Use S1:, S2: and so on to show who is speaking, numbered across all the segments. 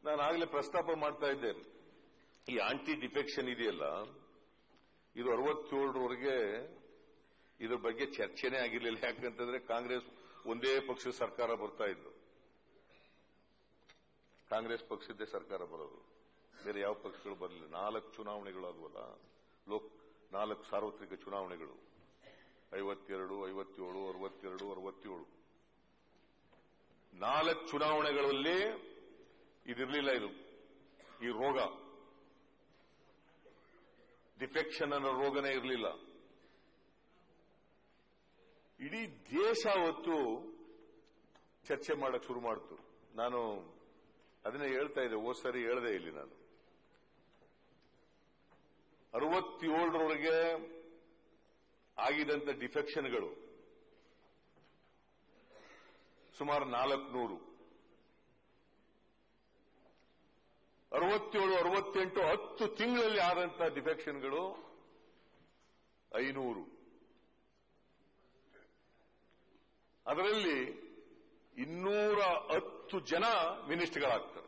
S1: ನಾನು ಆಗಲೇ ಪ್ರಸ್ತಾಪ ಮಾಡ್ತಾ ಇದ್ದೆ ಈ ಆಂಟಿ ಡಿಫೆಕ್ಷನ್ ಇದೆಯಲ್ಲ ಇದು ಅರವತ್ತೇಳರವರೆಗೆ ಇದ್ರ ಬಗ್ಗೆ ಚರ್ಚೆನೇ ಆಗಿರ್ಲಿಲ್ಲ ಯಾಕಂತಂದ್ರೆ ಕಾಂಗ್ರೆಸ್ ಒಂದೇ ಪಕ್ಷದ ಸರ್ಕಾರ ಬರ್ತಾ ಇದ್ದು ಕಾಂಗ್ರೆಸ್ ಪಕ್ಷದ್ದೇ ಸರ್ಕಾರ ಬರೋದು ಬೇರೆ ಯಾವ ಪಕ್ಷಗಳು ಬರಲಿಲ್ಲ ನಾಲ್ಕು ಚುನಾವಣೆಗಳು ಆಗುವಲ್ಲ ಲೋಕ್ ನಾಲ್ಕು ಸಾರ್ವತ್ರಿಕ ಚುನಾವಣೆಗಳು ಐವತ್ತೆರಡು ಐವತ್ತೇಳು ಅರವತ್ತೆರಡು ಅರವತ್ತೇಳು ನಾಲ್ಕು ಚುನಾವಣೆಗಳಲ್ಲಿ ಇದಿರಲಿಲ್ಲ ಇದು ಈ ರೋಗ ಡಿಫೆಕ್ಷನ್ ಅನ್ನೋ ರೋಗನೇ ಇರಲಿಲ್ಲ ಇಡೀ ದೇಶ ಅವತ್ತು ಚರ್ಚೆ ಮಾಡಕ್ ಶುರು ಮಾಡ್ತು ನಾನು ಅದನ್ನೇ ಹೇಳ್ತಾ ಇದ್ದೆ ಹೋದ್ ಸರಿ ಹೇಳ್ದೆ ಇಲ್ಲಿ ನಾನು ಅರವತ್ತೇಳರವರೆಗೆ ಆಗಿದಂತ ಡಿಫೆಕ್ಷನ್ಗಳು ಸುಮಾರು ನಾಲ್ಕುನೂರು ಅರವತ್ತೇಳು ಅರವತ್ತೆಂಟು ಹತ್ತು ತಿಂಗಳಲ್ಲಿ ಆದಂತ ಡಿಫೆಕ್ಷನ್ಗಳು ಐನೂರು ಅದರಲ್ಲಿ ಇನ್ನೂರ ಹತ್ತು ಜನ ಮಿನಿಸ್ಟ್ಗಳಾಗ್ತಾರೆ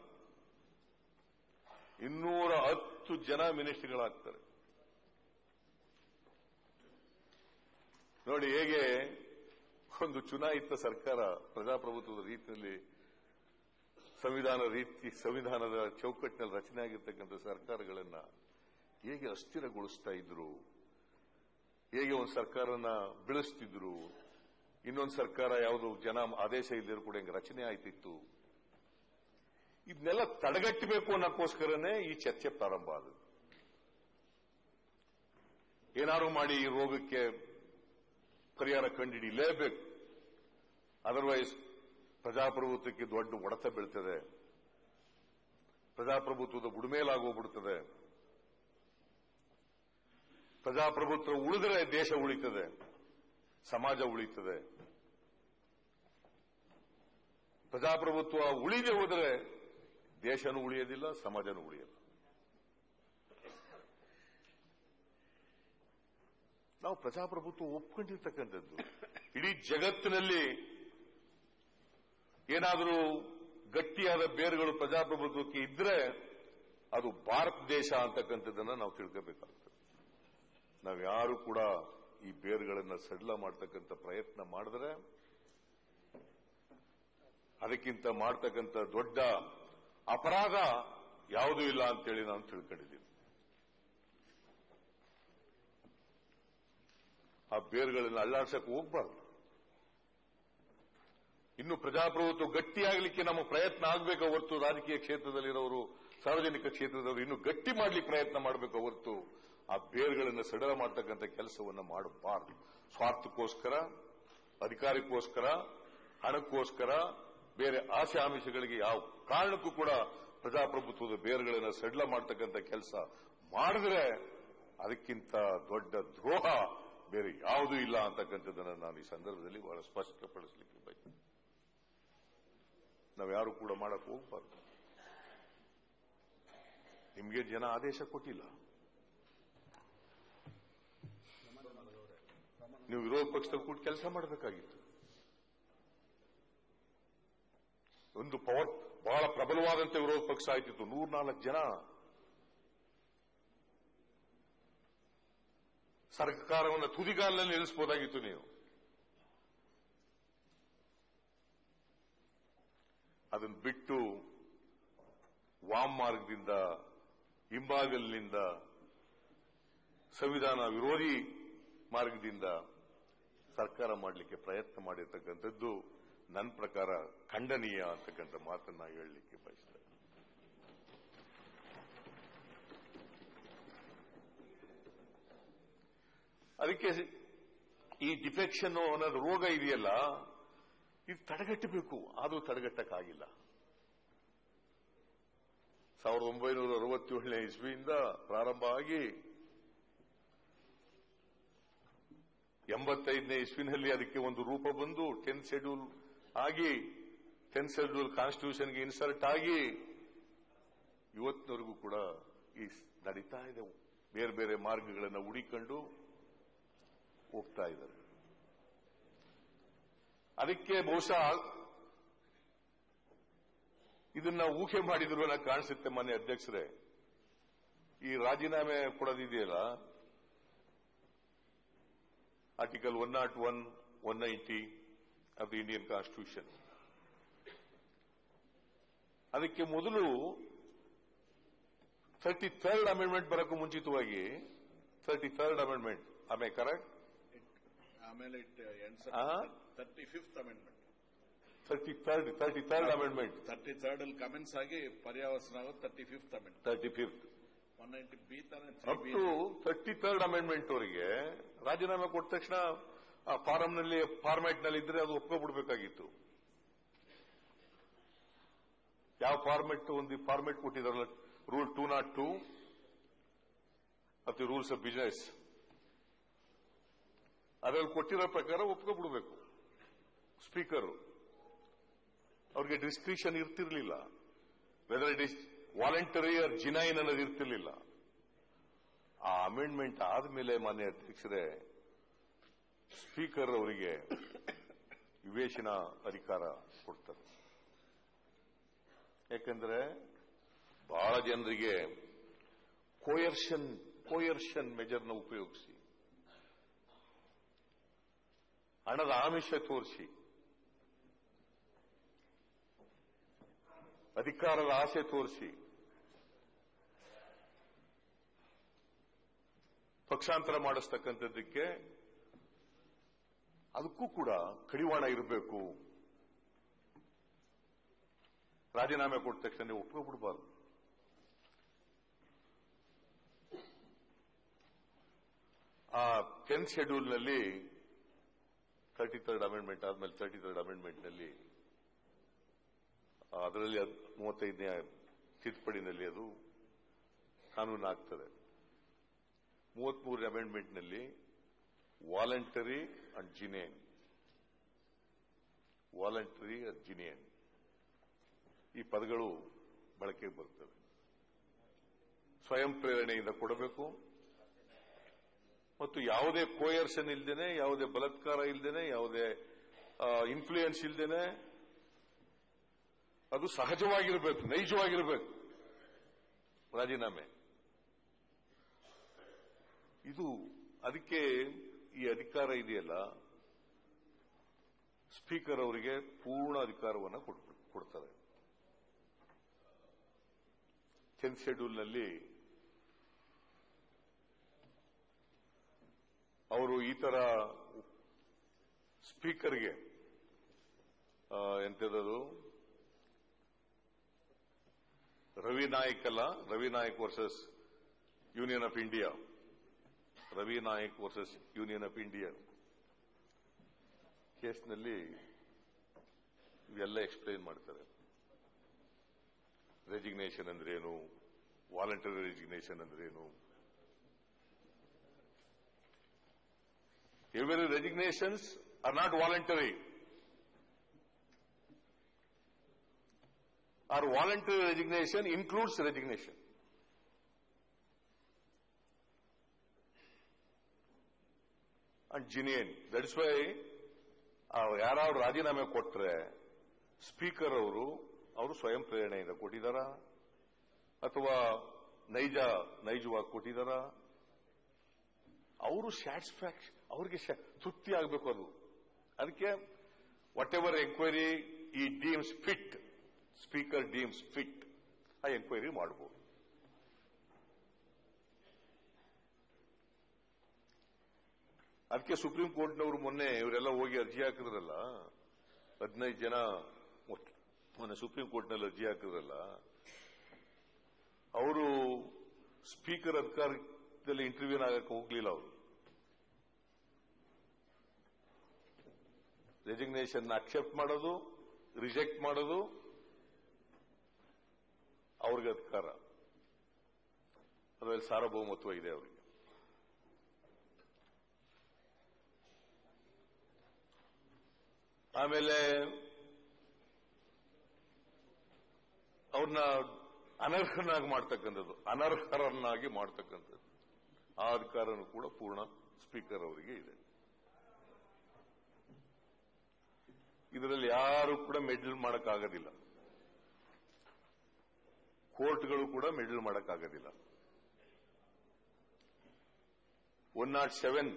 S1: ಇನ್ನೂರ ಹತ್ತು ಜನ ಮಿನಿಸ್ಟ್ಗಳಾಗ್ತಾರೆ ನೋಡಿ ಹೇಗೆ ಒಂದು ಚುನಾಯಿತ ಸರ್ಕಾರ ಪ್ರಜಾಪ್ರಭುತ್ವದ ರೀತಿಯಲ್ಲಿ ಸಂವಿಧಾನ ರೀತಿ ಸಂವಿಧಾನದ ಚೌಕಟ್ಟಿನಲ್ಲಿ ರಚನೆ ಆಗಿರ್ತಕ್ಕಂಥ ಸರ್ಕಾರಗಳನ್ನ ಹೇಗೆ ಅಸ್ಥಿರಗೊಳಿಸ್ತಾ ಇದ್ರು ಹೇಗೆ ಒಂದು ಸರ್ಕಾರನ ಬೆಳೆಸ್ತಿದ್ರು ಇನ್ನೊಂದು ಸರ್ಕಾರ ಯಾವುದು ಜನ ಆದೇಶ ಇಲ್ಲದಿರೋ ಕೂಡ ಹಿಂಗೆ ರಚನೆ ಆಯ್ತಿತ್ತು ಇದನ್ನೆಲ್ಲ ತಡೆಗಟ್ಟಬೇಕು ಅನ್ನೋಕ್ಕೋಸ್ಕರನೇ ಈ ಚರ್ಚೆ ಪ್ರಾರಂಭ ಆದದ್ದು ಏನಾದ್ರು ಮಾಡಿ ಈ ರೋಗಕ್ಕೆ ಪರಿಹಾರ ಕಂಡುಹಿಡಿಯಲೇಬೇಕು ಅದರ್ವೈಸ್ ಪ್ರಜಾಪ್ರಭುತ್ವಕ್ಕೆ ದೊಡ್ಡ ಒಡೆತ ಬೀಳ್ತದೆ ಪ್ರಜಾಪ್ರಭುತ್ವದ ಬುಡಮೇಲಾಗೋಗ್ಬಿಡ್ತದೆ ಪ್ರಜಾಪ್ರಭುತ್ವ ಉಳಿದರೆ ದೇಶ ಉಳಿತದೆ ಸಮಾಜ ಉಳಿತದೆ ಪ್ರಜಾಪ್ರಭುತ್ವ ಉಳಿದೇ ಹೋದರೆ ದೇಶನೂ ಉಳಿಯೋದಿಲ್ಲ ಸಮಾಜನೂ ಉಳಿಯಲ್ಲ ನಾವು ಪ್ರಜಾಪ್ರಭುತ್ವ ಒಪ್ಕೊಂಡಿರ್ತಕ್ಕಂಥದ್ದು ಇಡೀ ಜಗತ್ತಿನಲ್ಲಿ ಏನಾದರೂ ಗಟ್ಟಿಯಾದ ಬೇರುಗಳು ಪ್ರಜಾಪ್ರಭುತ್ವಕ್ಕೆ ಇದ್ರೆ ಅದು ಭಾರತ ದೇಶ ಅಂತಕ್ಕಂಥದ್ದನ್ನ ನಾವು ತಿಳ್ಕೋಬೇಕಾಗ್ತದೆ ನಾವು ಯಾರು ಕೂಡ ಈ ಬೇರುಗಳನ್ನ ಸಡಿಲ ಮಾಡ್ತಕ್ಕಂಥ ಪ್ರಯತ್ನ ಮಾಡಿದ್ರೆ ಅದಕ್ಕಿಂತ ಮಾಡ್ತಕ್ಕಂಥ ದೊಡ್ಡ ಅಪರಾಧ ಯಾವುದೂ ಇಲ್ಲ ಅಂತೇಳಿ ನಾನು ತಿಳ್ಕೊಂಡಿದ್ದೀನಿ ಆ ಬೇರುಗಳನ್ನ ಅಳ್ಳಾಡ್ಸಕ್ಕೆ ಹೋಗ್ಬಾರ್ದು ಇನ್ನು ಪ್ರಜಾಪ್ರಭುತ್ವ ಗಟ್ಟಿಯಾಗಲಿಕ್ಕೆ ನಮ್ಮ ಪ್ರಯತ್ನ ಆಗಬೇಕು ಹೊರತು ರಾಜಕೀಯ ಕ್ಷೇತ್ರದಲ್ಲಿರೋರು ಸಾರ್ವಜನಿಕ ಕ್ಷೇತ್ರದವರು ಇನ್ನು ಗಟ್ಟಿ ಮಾಡಲಿಕ್ಕೆ ಪ್ರಯತ್ನ ಮಾಡಬೇಕು ಹೊರತು ಆ ಬೇರುಗಳನ್ನು ಸಡಲ ಮಾಡತಕ್ಕಂಥ ಕೆಲಸವನ್ನು ಮಾಡಬಾರದು ಸ್ವಾರ್ಥಕ್ಕೋಸ್ಕರ ಅಧಿಕಾರಕ್ಕೋಸ್ಕರ ಹಣಕ್ಕೋಸ್ಕರ ಬೇರೆ ಆಸೆ ಆಮಿಷಗಳಿಗೆ ಯಾವ ಕಾರಣಕ್ಕೂ ಕೂಡ ಪ್ರಜಾಪ್ರಭುತ್ವದ ಬೇರುಗಳನ್ನು ಸಡಿಲ ಮಾಡತಕ್ಕಂಥ ಕೆಲಸ ಮಾಡಿದ್ರೆ ಅದಕ್ಕಿಂತ ದೊಡ್ಡ ದ್ರೋಹ ಬೇರೆ ಯಾವುದೂ ಇಲ್ಲ ಅಂತಕ್ಕಂಥದ್ದನ್ನು ನಾನು ಈ ಸಂದರ್ಭದಲ್ಲಿ ಬಹಳ ಸ್ಪಷ್ಟಪಡಿಸಲಿಕ್ಕೆ ಬಯಸ್ತೇನೆ ನಾವು ಯಾರು ಕೂಡ ಮಾಡಕ್ ಹೋಗ್ಬಾರ್ದು ನಿಮಗೆ ಜನ ಆದೇಶ ಕೊಟ್ಟಿಲ್ಲ ನೀವು ವಿರೋಧ ಪಕ್ಷದಲ್ಲಿ ಕೂಡ ಕೆಲಸ ಮಾಡಬೇಕಾಗಿತ್ತು ಒಂದು ಪವರ್ ಬಹಳ ಪ್ರಬಲವಾದಂತ ವಿರೋಧ ಪಕ್ಷ ಆಯ್ತಿತ್ತು ನೂರ್ನಾಲ್ಕು ಜನ ಸರ್ಕಾರವನ್ನು ತುದಿಗಾಲಿನಲ್ಲಿ ನಿಲ್ಲಿಸಬಹುದಾಗಿತ್ತು ನೀವು ಅದನ್ನು ಬಿಟ್ಟು ವಾಮ್ ಮಾರ್ಗದಿಂದ ಹಿಂಬಾಗಲಿನಿಂದ ಸಂವಿಧಾನ ವಿರೋಧಿ ಮಾರ್ಗದಿಂದ ಸರ್ಕಾರ ಮಾಡಲಿಕ್ಕೆ ಪ್ರಯತ್ನ ಮಾಡಿರ್ತಕ್ಕಂಥದ್ದು ನನ್ನ ಪ್ರಕಾರ ಖಂಡನೀಯ ಅಂತಕ್ಕಂಥ ಮಾತನ್ನ ಹೇಳಲಿಕ್ಕೆ ಬಯಸ್ತೇನೆ ಅದಕ್ಕೆ ಈ ಡಿಫೆಕ್ಷನ್ ಅನ್ನೋದು ರೋಗ ಇದೆಯಲ್ಲ ಇದು ತಡೆಗಟ್ಟಬೇಕು ಆದರೂ ತಡೆಗಟ್ಟಕ್ಕಾಗಿಲ್ಲ ಸಾವಿರದ ಒಂಬೈನೂರ ಅರವತ್ತೇಳನೇ ಇಸ್ವಿಯಿಂದ ಪ್ರಾರಂಭ ಆಗಿ ಎಂಬತ್ತೈದನೇ ಇಸ್ವಿನಲ್ಲಿ ಅದಕ್ಕೆ ಒಂದು ರೂಪ ಬಂದು ಟೆಂತ್ ಶೆಡ್ಯೂಲ್ ಆಗಿ ಟೆಂತ್ ಶೆಡ್ಯೂಲ್ ಕಾನ್ಸ್ಟಿಟ್ಯೂಷನ್ಗೆ ಇನ್ಸರ್ಟ್ ಆಗಿ ಇವತ್ತಿನವರೆಗೂ ಕೂಡ ಈ ನಡೀತಾ ಇದೆ ಬೇರೆ ಬೇರೆ ಮಾರ್ಗಗಳನ್ನು ಹುಡಿಕೊಂಡು ಹೋಗ್ತಾ ಇದ್ದಾರೆ ಅದಕ್ಕೆ ಬಹುಶಃ ಇದನ್ನ ಊಹೆ ಮಾಡಿದ್ರು ಅನ್ನೋ ಕಾಣಿಸುತ್ತೆ ಮಾನ್ಯ ಅಧ್ಯಕ್ಷರೇ ಈ ರಾಜೀನಾಮೆ ಕೊಡೋದಿದೆಯಲ್ಲ article one not one one ninety of the Indian constitution ಅದಕ್ಕೆ ಮೊದಲು ಥರ್ಟಿ ಥರ್ಡ್ ಅಮೆಂಡ್ಮೆಂಟ್ ಬರೋಕ್ಕೂ ಮುಂಚಿತವಾಗಿ ಥರ್ಟಿ ಥರ್ಡ್ ಅಮೆಂಡ್ಮೆಂಟ್ ಆಮೇ ಕರೆಕ್ಟ್
S2: ಆಮೇಲೆ ಇಟ್ ಎಂಡ್ಸ್
S1: ಆ?
S2: Thirty fifth amendment
S1: thirty third thirty third amendment
S2: thirty third ಅಲ್ಲಿ ಕಮೆಂಟ್ಸ್ ಆಗಿ ಪರ್ಯಾವಸನ ಆಗೋದು thirty fifth amendment
S1: thirty fifth
S2: one ninety B ತಾನೆ
S1: up to thirty third amendment ಅವರಿಗೆ ರಾಜೀನಾಮೆ ಕೊಟ್ಟ ತಕ್ಷಣ ಆ ಫಾರಂನಲ್ಲಿ ಫಾರ್ಮ್ಯಾಟ್ ನಲ್ಲಿ ಇದ್ರೆ ಅದು ಒಪ್ಕೊಬಿಡ್ಬೇಕಾಗಿತ್ತು ಯಾವ ಫಾರ್ಮೆಟ್ ಒಂದು ಫಾರ್ಮೆಟ್ ಕೊಟ್ಟಿದಾರಲ್ಲ rule two not two of the rules of business ಅದರಲ್ಲಿ ಕೊಟ್ಟಿರೋ ಪ್ರಕಾರ ಒಪ್ಕೊಬಿಡ್ಬೇಕು ಸ್ಪೀಕರ್ ಅವ್ರಿಗೆ ಡಿಸ್ಕ್ರಿಷನ್ ಇರ್ತಿರ್ಲಿಲ್ಲ whether it is voluntary or genuine ಅನ್ನೋದು ಇರ್ತಿರ್ಲಿಲ್ಲ ಆ ಅಮೆಂಡ್ಮೆಂಟ್ ಆದ್ಮೇಲೆ ಮಾನ್ಯ ಅಧ್ಯಕ್ಷರೇ ಸ್ಪೀಕರ್ ಅವರಿಗೆ ವಿವೇಚನಾ ಅಧಿಕಾರ ಕೊಡ್ತಾರೆ ಯಾಕಂದ್ರೆ ಬಹಳ ಜನರಿಗೆ ಕೋಯರ್ಷನ್ ಕೋಯರ್ಷನ್ ಮೆಜರ್ನ ಉಪಯೋಗಿಸಿ ಹಣದ ಆಮಿಷ ತೋರಿಸಿ ಅಧಿಕಾರದ ಆಸೆ ತೋರಿಸಿ ಪಕ್ಷಾಂತರ ಮಾಡಿಸ್ತಕ್ಕಂಥದ್ದಕ್ಕೆ ಅದಕ್ಕೂ ಕೂಡ ಕಡಿವಾಣ ಇರಬೇಕು ರಾಜೀನಾಮೆ ಕೊಟ್ಟ ತಕ್ಷಣ ಒಪ್ಕೊಬಿಡ್ಬಾರ್ದು ಆ ಟೆಂತ್ ಶೆಡ್ಯೂಲ್ನಲ್ಲಿ ತರ್ಟಿ ಥರ್ಡ್ ಅಮೆಂಡ್ಮೆಂಟ್ ಆದ್ಮೇಲೆ ತರ್ಟಿ ಥರ್ಡ್ ಅಮೆಂಡ್ಮೆಂಟ್ನಲ್ಲಿ ಅದರಲ್ಲಿ ಅದ್- ಮೂವತ್ತೈದನೇ ತಿದ್ದುಪಡಿನಲ್ಲಿ ಅದು ಕಾನೂನು ಆಗ್ತದೆ ಮೂವತ್ಮೂರನೇ ಅಮೆಂಡ್ಮೆಂಟ್ನಲ್ಲಿ voluntary and genuine voluntary and genuine ಈ ಪದಗಳು ಬಳಕೆಗೆ ಬರ್ತವೆ ಸ್ವಯಂ ಪ್ರೇರಣೆಯಿಂದ ಕೊಡಬೇಕು ಮತ್ತು ಯಾವುದೇ ಕೋಯರ್ಷನ್ ಇಲ್ದೇನೆ ಯಾವುದೇ ಬಲಾತ್ಕಾರ ಇಲ್ದೇನೆ ಯಾವುದೇ ಇನ್ಫ್ಲೂಯೆನ್ಸ್ ಇಲ್ದೇನೆ ಅದು ಸಹಜವಾಗಿರಬೇಕು ನೈಜವಾಗಿರಬೇಕು ರಾಜೀನಾಮೆ ಇದು ಅದಕ್ಕೆ ಈ ಅಧಿಕಾರ ಇದೆಯಲ್ಲ ಸ್ಪೀಕರ್ ಅವರಿಗೆ ಪೂರ್ಣ ಅಧಿಕಾರವನ್ನು ಕೊಡ್- ಕೊಡ್ತಾರೆ ಟೆಂತ್ ಶೆಡ್ಯೂಲ್ನಲ್ಲಿ ಅವರು ಈ ತರ ಸ್ಪೀಕರ್ಗೆ ಆ, ಎಂತದದು ರವಿ ನಾಯಕ್ ಅಲ್ಲ Ravi Nayak versus Union of India Ravi Nayak versus Union of India ಕೇಸ್ನಲ್ಲಿ ಇವೆಲ್ಲ ಎಕ್ಸ್ಪ್ಲೈನ್ ಮಾಡ್ತಾರೆ ರೆಸಿಗ್ನೇಷನ್ ಅಂದ್ರೇನು ವಾಲಂಟರಿ ರೆಸಿಗ್ನೇಷನ್ ಅಂದ್ರೇನು Every resignations are not voluntary. Our voluntary resignation includes resignation. And genuine. That is why ಯಾರಾದ್ರು ರಾಜೀನಾಮೆ ಕೊಟ್ರೆ ಸ್ಪೀಕರ್ ಅವರು ಅವರು ಸ್ವಯಂ ಪ್ರೇರಣೆಯಿಂದ ಕೊಟ್ಟಿದ್ದಾರಾ ಅಥವಾ ನೈಜ ನೈಜವಾಗಿ ಕೊಟ್ಟಿದ್ದಾರಾ ಅವರು ಸ್ಯಾಟಿಸ್ಫ್ಯಾಕ್ಷನ್ ಅವ್ರಿಗೆ ಶ- ತೃಪ್ತಿ ಆಗಬೇಕು ಅದು ಅದಕ್ಕೆ whatever enquiry he deems fit speaker deems fit ಆ ಎಂಕ್ವೈರಿ ಮಾಡಬಹುದು ಅದಕ್ಕೆ ಸುಪ್ರೀಂ ಕೋರ್ಟ್ನವರು ಮೊನ್ನೆ ಇವರೆಲ್ಲ ಹೋಗಿ ಅರ್ಜಿ ಹಾಕಿದ್ರಲ್ಲ ಹದಿನೈದು ಜನ ಮೊಟ್- ಮೊನ್ನೆ ಸುಪ್ರೀಂ ಕೋರ್ಟ್ನಲ್ಲಿ ಅರ್ಜಿ ಹಾಕಿದ್ರಲ್ಲ ಅವರು ಸ್ಪೀಕರ್ ಅಧಿಕಾರದಲ್ಲಿ ಇಂಟರ್ವ್ಯೂನ್ ಆಗಕ್ಕೆ ಹೋಗ್ಲಿಲ್ಲ ಅವರು ರೆಸಿಗ್ನೇಷನ್ ಅಕ್ಸೆಪ್ಟ್ ಮಾಡೋದು ರಿಜೆಕ್ಟ್ ಮಾಡೋದು ಅವ್ರಿಗೆ ಅಧಿಕಾರ ಅದರಲ್ಲಿ ಸಾರ್ವಭೌಮತ್ವ ಇದೆ ಅವರಿಗೆ ಆಮೇಲೆ ಅವ್ರನ್ನ ಅನರ್ಹನಾಗಿ ಮಾಡ್ತಕ್ಕಂಥದ್ದು ಅನರ್ಹರನ್ನಾಗಿ ಮಾಡ್ತಕ್ಕಂಥದ್ದು ಆ ಅಧಿಕಾರನೂ ಕೂಡ ಪೂರ್ಣ ಸ್ಪೀಕರ್ ಅವರಿಗೆ ಇದೆ ಇದರಲ್ಲಿ ಯಾರು ಕೂಡ ಮೆಡಲ್ ಮಾಡಕ್ಕಾಗೋದಿಲ್ಲ ಕೋರ್ಟ್ಗಳು ಕೂಡ ಮೆಡಲ್ ಮಾಡೋಕ್ಕಾಗೋದಿಲ್ಲ one not seven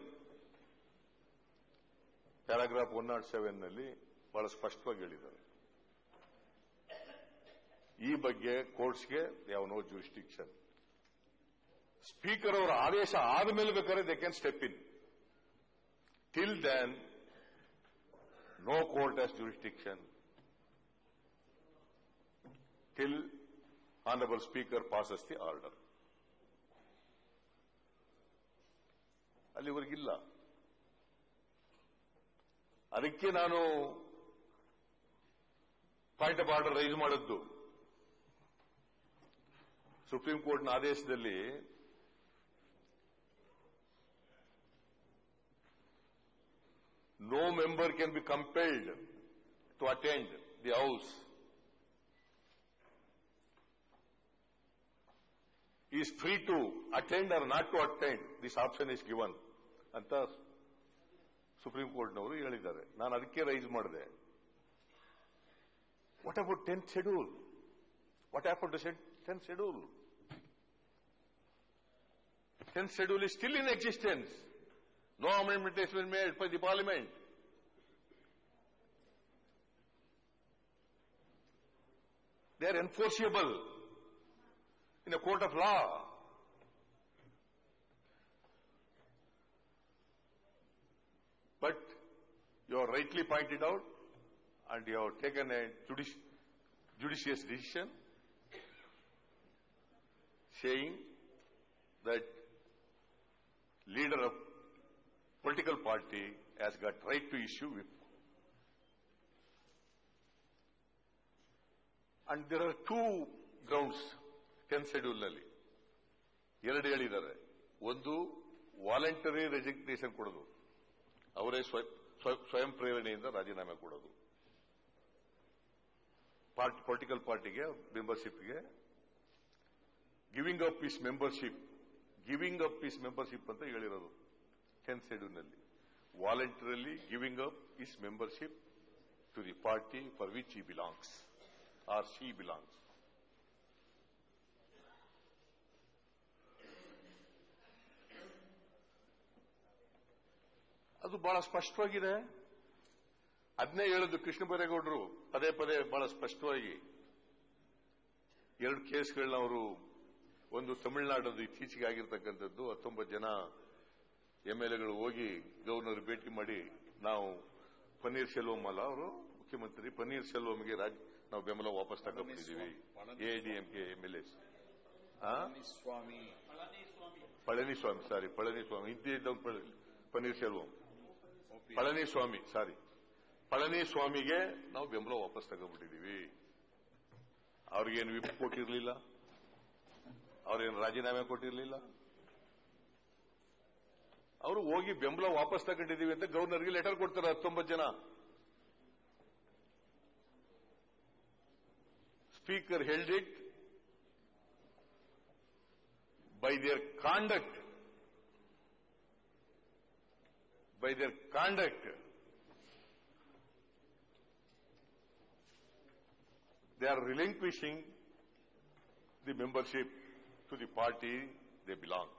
S1: paragraph one not seven ನಲ್ಲಿ ಬಹಳ ಸ್ಪಷ್ಟವಾಗಿ ಹೇಳಿದ್ದಾರೆ ಈ ಬಗ್ಗೆ ಕೋರ್ಟ್ಸ್ಗೆ ಯಾವ ನೋ ಜೂರಿಸ್ಟಿಕ್ಷನ್ ಸ್ಪೀಕರ್ ಅವರ ಆದೇಶ ಆದಮೇಲೆ ಬೇಕಾದ್ರೆ they can step in till then no court has jurisdiction till honourable speaker passes the order ಅಲ್ಲಿವರೆಗಿಲ್ಲ ಅದಕ್ಕೆ ನಾನು ಪಾಯಿಂಟ್ ಆಫ್ ಆರ್ಡರ್ ರೈಸ್ ಮಾಡಿದ್ದು ಸುಪ್ರೀಂ ಕೋರ್ಟ್ನ ಆದೇಶದಲ್ಲಿ no member can be compelled to attend the house. He is free to attend or not to attend. This option is given. ಅಂತ supreme ಕೋರ್ಟ್ನವರು ಹೇಳಿದ್ದಾರೆ ನಾನು ಅದಕ್ಕೆ ರೈಸ್ ಮಾಡಿದೆ what about tenth schedule what happen to tenth schedule tenth schedule is still in existence. No amendment has been made by the parliament. They are enforceable in a court of law. But you have rightly pointed out and you have taken a judici- judicious decision saying that leader of political party has got right to issue whip. And there are two grounds ten ಶೆಡ್ಯೂಲ್ನಲ್ಲಿ ಎರಡು ಹೇಳಿದ್ದಾರೆ ಒಂದು voluntary resignation ಕೊಡೋದು ಅವರೇ ಸ್ವ- ಸ್ವ- ಸ್ವಯಂ ಪ್ರೇರಣೆಯಿಂದ ರಾಜೀನಾಮೆ ಕೊಡೋದು ಪಾರ್ಟಿ ಪೊಲಿಟಿಕಲ್ ಪಾರ್ಟಿಗೆ ಮೆಂಬರ್ಶಿಪ್ಗೆ giving up his membership giving up his membership ಅಂತ ಹೇಳಿರೋದು ಟೆಂತ್ ಶೆಡ್ಯೂಲ್ನಲ್ಲಿ voluntarily giving up his membership to the party for which he belongs or she belongs ಅದು ಬಹಳ ಸ್ಪಷ್ಟವಾಗಿದೆ ಅದನ್ನೇ ಹೇಳಿದ್ದು ಕೃಷ್ಣ ಬೈರೇಗೌಡರು ಪದೇ ಪದೇ ಬಹಳ ಸ್ಪಷ್ಟವಾಗಿ ಎರಡು ಕೇಸ್ಗಳನ್ನ ಅವರು ಒಂದು ತಮಿಳುನಾಡದು ಇತ್ತೀಚೆಗೆ ಆಗಿರ್ತಕ್ಕಂಥದ್ದು ಹತ್ತೊಂಬತ್ತು ಜನ ಎಂಎಲ್ಎಗಳು ಹೋಗಿ ಗವರ್ನರ್ ಭೇಟಿ ಮಾಡಿ ನಾವು ಪನ್ನೀರ್ ಸೆಲ್ವಂ ಅಲ್ಲ ಅವರು ಮುಖ್ಯಮಂತ್ರಿ ಪನ್ನೀರ್ ಸೆಲ್ವಂಗೆ ರಾಜ್ ನಾವು ಬೆಂಬಲ ವಾಪಸ್ ತಗೊಂಡಿದ್ದೀವಿ AIADMK MLAs
S2: Swami
S1: Palaniswami sorry Palaniswami ಹಿಂದೆ ಇದ್ದವ್ರು ಪಳ- ಪನ್ನೀರ್ ಸೆಲ್ವಂ ಪಳನಿಸ್ವಾಮಿ ಸಾರಿ ಪಳನಿಸ್ವಾಮಿಗೆ ನಾವು ಬೆಂಬಲ ವಾಪಸ್ ತಗೊಂಡ್ಬಿಟ್ಟಿದೀವಿ ಅವ್ರಿಗೇನು ವಿಪ್ ಕೊಟ್ಟಿರ್ಲಿಲ್ಲ ಅವ್ರೇನು ರಾಜೀನಾಮೆ ಕೊಟ್ಟಿರ್ಲಿಲ್ಲ ಅವರು ಹೋಗಿ ಬೆಂಬಲ ವಾಪಸ್ ತಗೊಂಡಿದ್ದೀವಿ ಅಂತ ಗವರ್ನರ್ಗೆ ಲೆಟರ್ ಕೊಡ್ತಾರೆ ಹತ್ತೊಂಬತ್ತು ಜನ speaker held it by their conduct, by their conduct, they are relinquishing the membership to the party they belong.